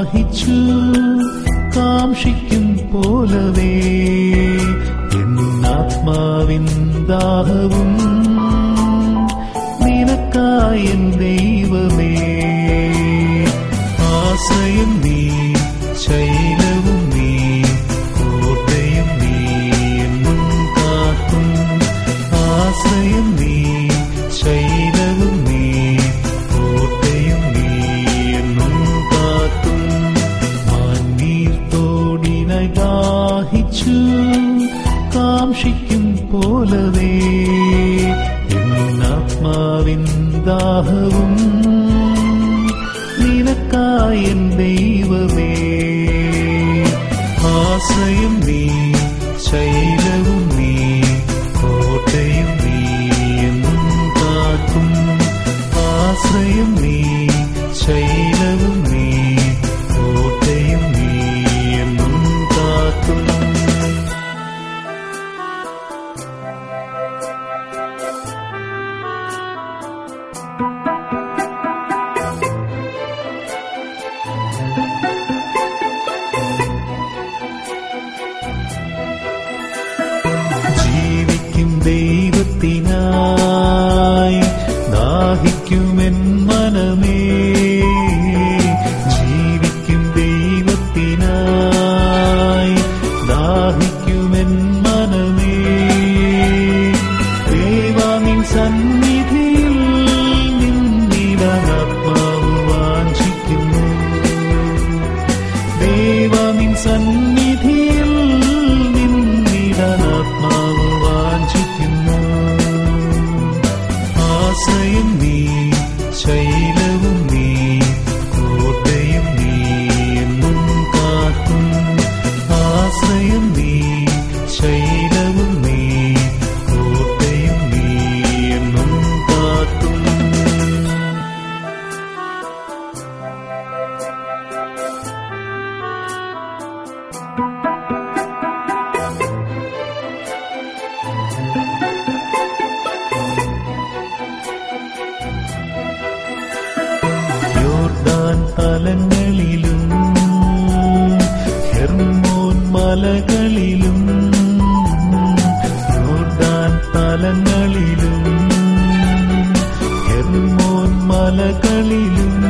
ദാഹിച്ചു കാക്ഷിക്കും പോലവേ എന്നാത്മാവിൻ ദാഹവും നിനക്കായൻ ദൈവമേ ആശ്രയം നീ ശൈലവും നീ കോട്ടയും നീ എന്നും കാക്കും ആശ്രയം നീ ശൈലവും നീ കോട്ടയും നീ എന്നും കാക്കും മാന്നീർ തോടിനായി ദാഹിച്ചു കാക്ഷിക്കും പോലവേ എന്നാത്മാവിൻ ദാഹവും നിനക്കായൻ ദൈവമേ ആശ്രയം നീ ശൈലവും നീ കോട്ടയും നീ എന്നും കാക്കും ആശ്രയം നീ ശൈലവും നീ കോട്ടയും നീ എന്നും കാക്കും ജീവിക്കും ദൈവത്തിനായി ദാഹിക്കുമെൻ മനമേ ജീവിക്കും ദൈവത്തിനായി ദാഹിക്കുമെൻ മനമേ ദേവാനിൻ സന്നിധിയിൽ നിന്നിടാനാത്മാവ് വാഞ്ചിക്കുന്നു ദേവാനിൻ സന്നിധിയിൽ നിന്നിടാനാത്മാവ് വാഞ്ചിക്കുന്നു ആശ്രയം നീ ശൈലവും നീ കോട്ടയും നീ എന്നും കാക്കും ആശ്രയം നീ ശൈലവും നീ കോട്ടയും നീ എന്നും കാക്കും യോർദാൻ തലങ്ങളിലും ഹെർമോൻ മലകളിലും യോർദാൻ തലങ്ങളിലും ഹെർമോൻ മലകളിലും